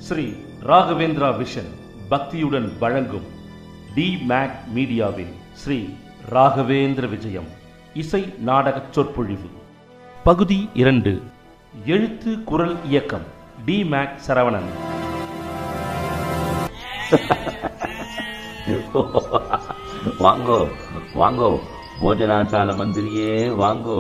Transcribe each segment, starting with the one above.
Sri Raghavendra vision பக்தியுடன் வழங்கும் T Mac மீடியாவின் ஸ்ரீ ராகவேந்திர விஜயம் இசை நாடகச் சொற்பொழிவு பகுதி இரண்டு எழுத்து குரல் இயக்கம் டி மேக் சரவணன் வாங்கோ வாங்கோ போஜனாசால மந்திரியே வாங்கோ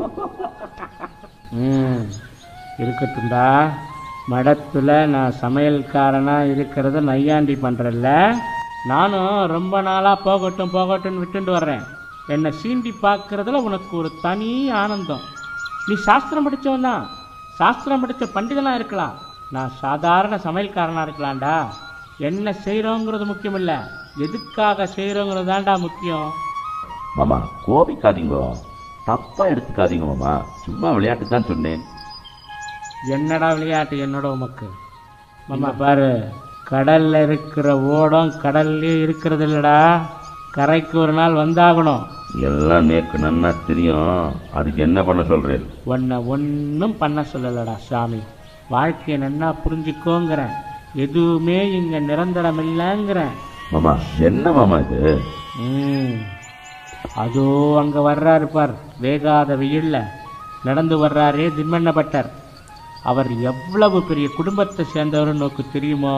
ம் இருக்கட்டும்டா மடத்தில் நான் சமையல்காரனாக இருக்கிறத நையாண்டி பண்ணுறல்ல நானும் ரொம்ப நாளாக போகட்டும் போகட்டும்னு விட்டுட்டு வர்றேன் என்னை சீண்டி பார்க்கறதுல உனக்கு ஒரு தனி ஆனந்தம் நீ சாஸ்திரம் படித்தவன் தான் சாஸ்திரம் படித்த பண்டிதனாக இருக்கலாம் நான் சாதாரண சமையல்காரனாக இருக்கலாம்டா என்ன செய்கிறோங்கிறது முக்கியம் இல்லை எதுக்காக செய்கிறோங்கிறது தான்டா முக்கியம் மாமா கோபிக்காதீங்கோ தப்பா எடுத்துக்காதீங்க மாமா சும்மா விளையாட்டு தான் சொன்னேன் என்னடா விளையாட்டு என்னோட உமக்கு மாமா பாரு கடல்ல இருக்கிற ஓடம் கடல்லே இருக்கிறது இல்லடா கரைக்கு ஒரு நாள் வந்தாகணும் எல்லாம் நேக்கு நன்னா தெரியும் அதுக்கு என்ன பண்ண சொல்றேன் உன்னை ஒன்றும் பண்ண சொல்லலடா சாமி வாழ்க்கையை நன்னா புரிஞ்சுக்கோங்கிறேன் எதுவுமே இங்க நிரந்தரம் இல்லைங்கிறேன் மாமா என்ன மாமா இது ம் அதோ அங்க வர்றாரு பார் வேகாத வெயில்ல நடந்து வர்றாரே திம்மண்ணப்பட்டர் அவர் எவ்வளவு பெரிய குடும்பத்தை சேர்ந்தவர்னு நோக்கு தெரியுமோ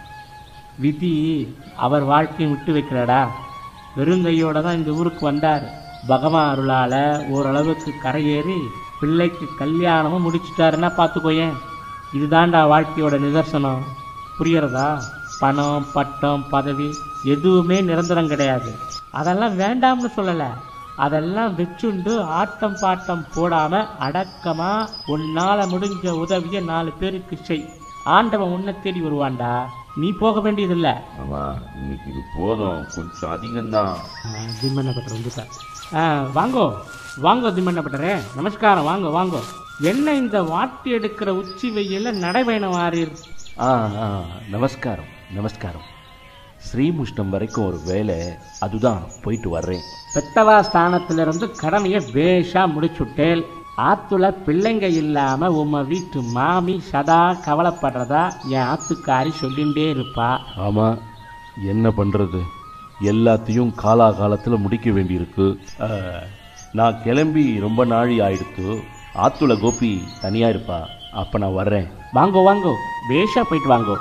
விதி அவர் வாழ்க்கையை விட்டு வைக்கிறடா வெறுங்கையோட தான் இந்த ஊருக்கு வந்தார் பகவான் அருளால ஓரளவுக்கு கரையேறி பிள்ளைக்கு கல்யாணமும் முடிச்சிட்டாருன்னா பார்த்துக்கோயேன் இதுதான்டா வாழ்க்கையோட நிதர்சனம் புரியறதா பணம் பட்டம் பதவி எதுவுமே நிரந்தரம் கிடையாது அதெல்லாம் வேண்டாம்னு சொல்லலை அதெல்லாம் வச்சுண்டு ஆட்டம் பாட்டம் போடாம அடக்கமா உன்னால முடிஞ்ச உதவியை நாலு பேருக்கு செய் ஆண்டவன் உன்னை தேடி வருவான்டா நீ போக வேண்டியதில்லை மாமா இன்னைக்கு இது போதும் கொஞ்சம் அதிகம்தான் திம்மண்ணப்பட்டர் வந்துட்டார் ஆ வாங்கோ வாங்கோ திம்மண்ணப்பட்டரே நமஸ்காரம் வாங்க வாங்கோ என்ன இந்த வாட்டி எடுக்கிற உச்சி வெயில நடைபயணம் ஆறீர் ஆ ஆ, நமஸ்காரம் நமஸ்காரம் ஸ்ரீமுஷ்ணம் வரைக்கும் ஒரு வேலை அதுதான் போயிட்டு வர்றேன் பெத்தவா ஸ்தானத்திலிருந்து கடமையை வேஷா முடிச்சுட்டேல் ஆத்துல பிள்ளைங்க இல்லாம உம்ம வீட்டு மாமி சதா கவலைப்படுறதா என் ஆத்துக்காரி சொல்லிண்டே இருப்பா ஆமா என்ன பண்றது எல்லாத்தையும் காலாகாலத்தில் முடிக்க வேண்டியிருக்கு ஆ, நான் கிளம்பி ரொம்ப நாழி ஆயிடுத்து ஆத்துல கோபி தனியா இருப்பா அப்ப நான் வர்றேன் வாங்கோ வாங்கோ வேஷா போயிட்டு வாங்கோ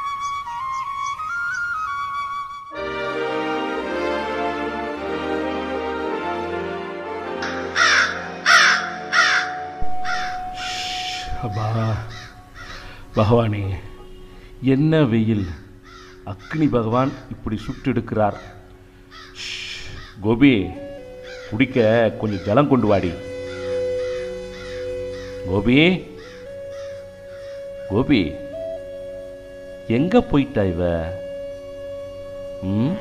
அப்பா பகவானே என்ன வெயில் அக்னி பகவான் இப்படி சுட்டெடுக்கிறார் ஷ், கோபி குடிக்க கொஞ்சம் ஜலம் கொண்டு வாடி கோபி கோபி எங்க போயிட்டா இவ ம்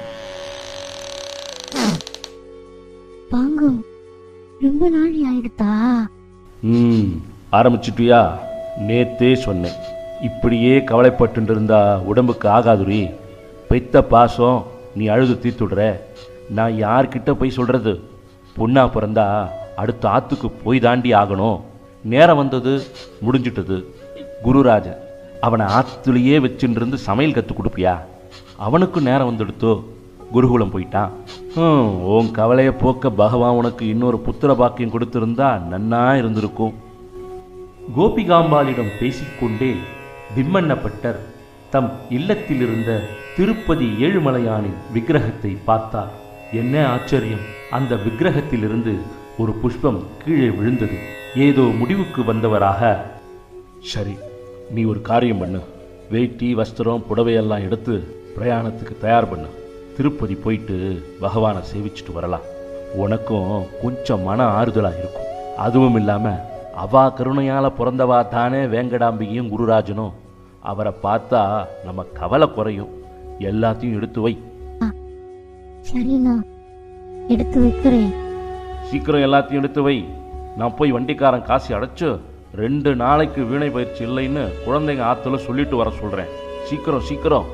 வாங்கோ ரொம்ப நாள் ஆயிடுதா ம் ஆரம்பிச்சிட்டியா நேத்தே சொன்னேன் இப்படியே கவலைப்பட்டு இருந்தா உடம்புக்கு ஆகாதுரி பெத்த பாசம் நீ அழுது தீர்த்துடுற நான் யார்கிட்ட போய் சொல்றது பொண்ணா பிறந்தா அடுத்த ஆத்துக்கு போய் தாண்டி ஆகணும் நேரம் வந்தது முடிஞ்சிட்டது குருராஜன் அவனை ஆத்துலேயே வச்சுட்டு இருந்து சமையல் கற்றுக் கொடுப்பியா அவனுக்கும் நேரம் வந்துடுத்தோ குருகுலம் போயிட்டான் ஹம், உன் கவலையை போக்க பகவான் உனக்கு இன்னொரு புத்திர பாக்கியம் கொடுத்திருந்தா நன்னா இருந்திருக்கும் கோபிகாம்பாளிடம் பேசிக்கொண்டே திம்மண்ணப்பட்டர் தம் இல்லத்தில் இருந்த திருப்பதி ஏழுமலையானின் விக்கிரகத்தை பார்த்தார் என்ன ஆச்சரியம் அந்த விக்கிரகத்திலிருந்து ஒரு புஷ்பம் கீழே விழுந்தது ஏதோ முடிவுக்கு வந்தவராக சரி நீ ஒரு காரியம் பண்ணு வேட்டி வஸ்திரம் புடவையெல்லாம் எடுத்து பிரயாணத்துக்கு தயார் பண்ணு திருப்பதி போயிட்டு பகவானை சேவிச்சுட்டு வரலாம் உனக்கும் கொஞ்சம் மன ஆறுதலாக இருக்கும் அதுவும் இல்லாமல் அவா கருணையால் பிறந்தவா தானே வேங்கடாம்பிகையும் குருராஜனும் அவரை பார்த்தா நம்ம கவலை குறையும் எல்லாத்தையும் எடுத்து வை சரிண்ணா எடுத்து வைக்கிறேன் சீக்கிரம் எல்லாத்தையும் எடுத்து வை நான் போய் வண்டிக்காரன் காசு அடைச்சு ரெண்டு நாளைக்கு வீணை பயிற்சி இல்லைன்னு குழந்தைங்க ஆத்துல சொல்லிட்டு வர சொல்றேன் சீக்கிரம் சீக்கிரம்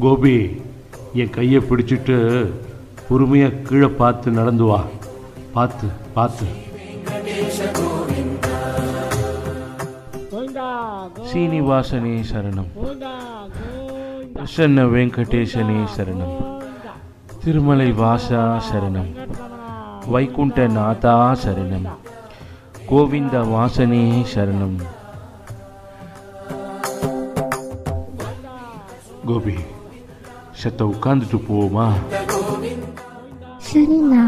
கோபி என் கையை பிடிச்சிட்டு பொறுமையாக கீழே பார்த்து நடந்து வா பார்த்து பார்த்து கோவிந்தா சீனிவாசனே சரணம் கோவிந்தா கோவிந்தா பிரசன்ன வெங்கடேசனே சரணம் திருமலை வாசா சரணம் வைகுண்ட நாதா சரணம் கோவிந்த வாசனே சரணம் கோபி செத்த உட்காந்துட்டு போவோமா சரிண்ணா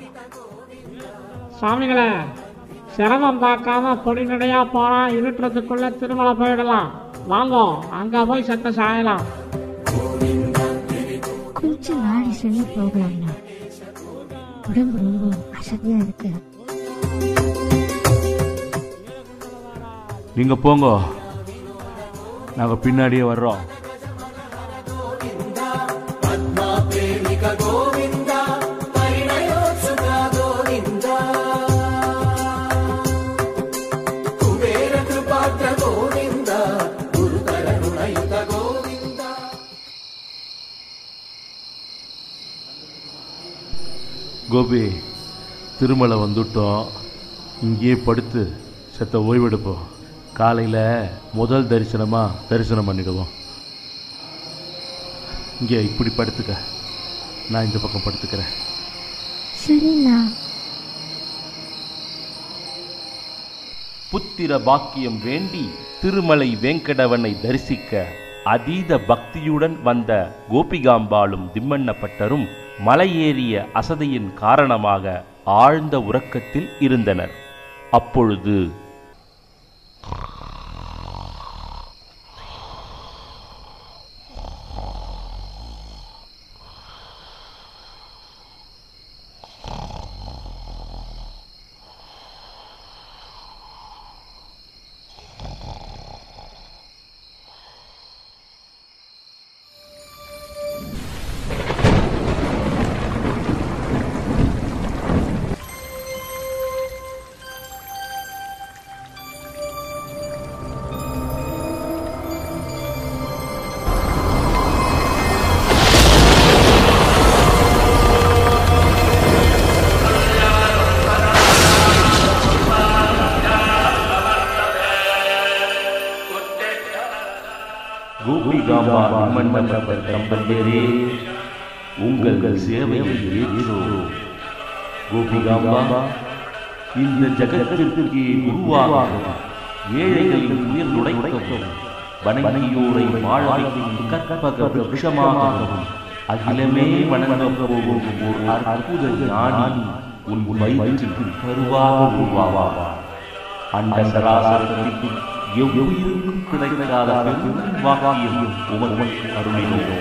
சாமிகளே சிரமம் பார்க்காம பொடிநடையா போனா இருட்டுறதுக்குள்ள திருமலை போயிடலாம் வாங்கோ அங்க போய் செத்த சாயலாம் கொஞ்சம் நாடி சொல்லி போகலாம்ண்ணா உடம்பு ரொம்ப அசதியா இருக்கு நீங்க போங்க நாங்க பின்னாடியே வர்றோம் கோபி திருமலை வந்துட்டோம் இங்கேயே படுத்து செத்த ஓய்வெடுப்போம் காலையில் முதல் தரிசனமாக தரிசனம் பண்ணிடுவோம் இங்கே இப்படி படுத்துக்க நான் இந்த பக்கம் படுத்துக்கிறேன் சரிண்ணா புத்திர பாக்கியம் வேண்டி திருமலை வெங்கடவனை தரிசிக்க அதீத பக்தியுடன் வந்த கோபிகாம்பாளும் திம்மண்ணப்பட்டரும் மலையேறிய அசதியின் காரணமாக ஆழ்ந்த உறக்கத்தில் இருந்தனர் அப்பொழுது கோபிகாம்பா திம்மண்ணப்பட்ட தம்பதியரே உங்கள் சேவையை ஏற்றோ கோபிகாம்பா இந்த ஜகத்திற்கு குருவாகவும் ஏழைகளின் உயிர் நுழைக்கவும் வணங்கியோரை வாழ வைக்கும் கற்பக விருட்சமாகவும் அகிலமே வணங்கப் போகும் ஒரு அற்புத ஞானி உன் வயிற்றில் கருவாக உருவாவா அண்ட சராசரத்திற்கு எவ்வுயிருக்கும் கிடைக்காத பெரும் வாக்கியம் உமக்கு அருளினோம்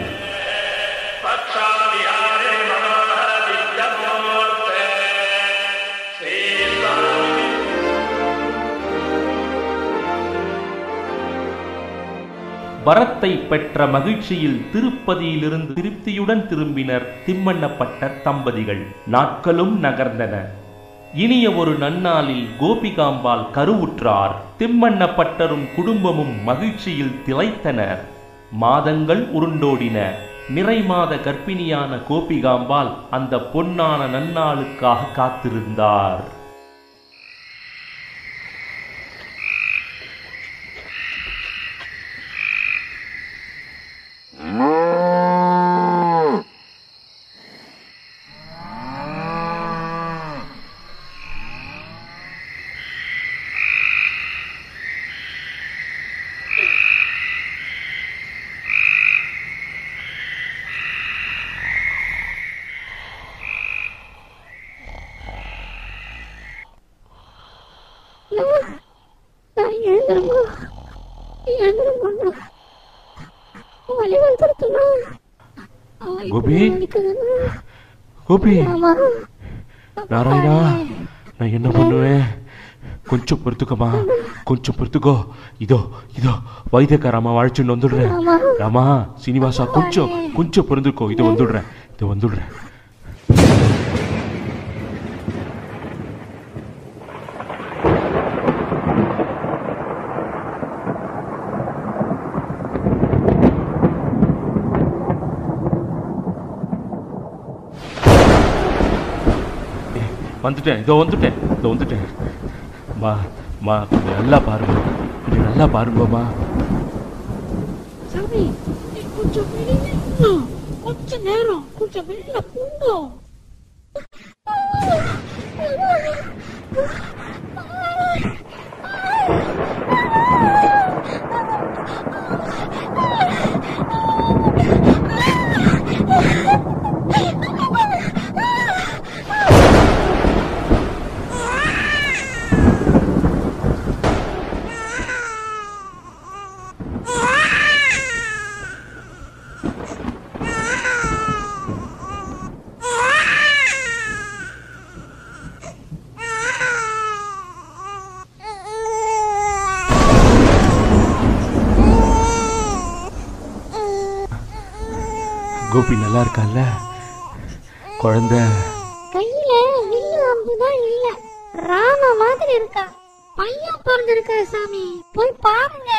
வரத்தை பெற்ற மகிழ்ச்சியில் திருப்பதியிலிருந்து திருப்தியுடன் திரும்பினர் திம்மண்ணப்பட்ட தம்பதிகள் நாட்களும் நகர்ந்தன இனிய ஒரு நன்னாளில் கோபிகாம்பாள் கருவுற்றார் திம்மண்ணப்பட்டரும் குடும்பமும் மகிழ்ச்சியில் திளைத்தனர் மாதங்கள் உருண்டோடின நிறைமாத கர்ப்பிணியான கோபிகாம்பாள் அந்த பொன்னான நன்னாளுக்காக காத்திருந்தார் நான் எழுந்துருமா எழுந்துருமா வலி வந்துருக்குண்ணா கோபி? கோபி ஆமா நாராயணா நான் என்ன பண்ணுவேன் கொஞ்சம் பொறுத்துக்கம்மா கொஞ்சம் பொறுத்துக்கோ இதோ இதோ வைத்தியக்காரம்மா வாழ்ச்சுன்னு வந்துடுறேன் ராமா சீனிவாசா கொஞ்சம் கொஞ்சம் பொருந்துக்கோ இதோ வந்துடுறேன் இதோ வந்துடுறேன் வந்துட்டேன் இதோ வந்துட்டேன் இதோ வந்துட்டேன் மா மா கொஞ்சம் நல்லா பாருங்க கொஞ்சம் நல்லா பாருங்கம்மா சாமி நீ கொஞ்சம் வெளியில நில்லு. கொஞ்ச நேரம் கொஞ்சம் வெளியில போங்க கோபி நல்லா இருக்கான்ல குழந்தை கையில வில்லு அம்புதான் இல்ல ராம மாதிரி இருக்கா பையன் பிறந்திருக்கா சாமி போய் பாருங்க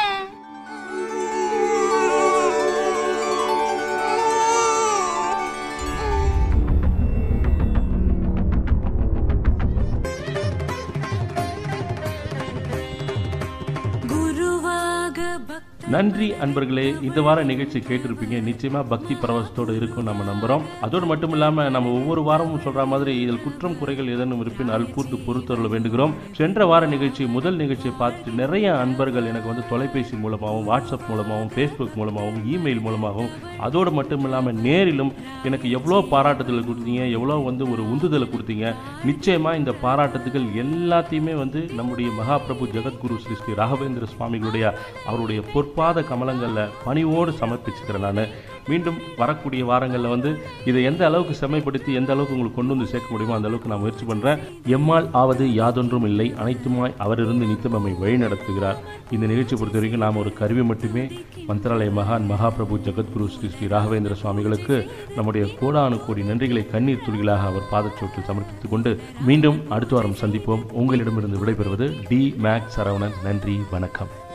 நன்றி அன்பர்களே இந்த வார நிகழ்ச்சி கேட்டிருப்பீங்க நிச்சயமா பக்தி பரவசத்தோடு இருக்கும் நம்ம நம்புறோம் அதோடு மட்டும் இல்லாம நம்ம ஒவ்வொரு வாரமும் சொல்ற மாதிரி இதில் குற்றம் குறைகள் ஏதேனும் இருப்பின் அல் கூர்ந்து பொறுத்தருள வேண்டுகிறோம் சென்ற வார நிகழ்ச்சி முதல் நிகழ்ச்சியை பார்த்துட்டு நிறைய அன்பர்கள் எனக்கு வந்து தொலைபேசி மூலமாகவும் வாட்ஸ்அப் மூலமாகவும் ஃபேஸ்புக் மூலமாகவும் இமெயில் மூலமாகவும் அதோடு மட்டும் இல்லாமல் நேரிலும் எனக்கு எவ்வளோ பாராட்டுதல் கொடுத்தீங்க எவ்வளோ வந்து ஒரு உந்துதலை கொடுத்தீங்க நிச்சயமா இந்த பாராட்டுத்துகள் எல்லாத்தையுமே வந்து நம்முடைய மகாபிரபு ஜெகத்குரு ஸ்ரீ ஸ்ரீ ராகவேந்திர சுவாமிகளுடைய அவருடைய பொற்பாத கமலங்களில் பணிவோடு சமர்ப்பிச்சுக்கிறேன் நான் மீண்டும் வரக்கூடிய வாரங்களில் வந்து இதை எந்த அளவுக்கு செம்மைப்படுத்தி எந்த அளவுக்கு உங்களுக்கு கொண்டு வந்து சேர்க்க முடியுமோ அந்த அளவுக்கு நான் முயற்சி பண்ணுறேன் எம்மால் ஆவது யாதொன்றும் இல்லை அனைத்துமாய் அவர் இருந்து நித்தம் நம்மை வழி நடத்துகிறார் இந்த நிகழ்ச்சி பொறுத்த வரைக்கும் நாம் ஒரு கருவி மட்டுமே மந்திராலய மகான் மகாபிரபு ஜெகத்குரு ஸ்ரீ ஸ்ரீ ராகவேந்திர சுவாமிகளுக்கு நம்முடைய கோடானு கோடி நன்றிகளை கண்ணீர் துளிகளாக அவர் பாதச்சோட்டில் சமர்ப்பித்துக் கொண்டு மீண்டும் அடுத்த வாரம் சந்திப்போம் உங்களிடமிருந்து விடைபெறுவது டி மேக் சரவணன் நன்றி வணக்கம்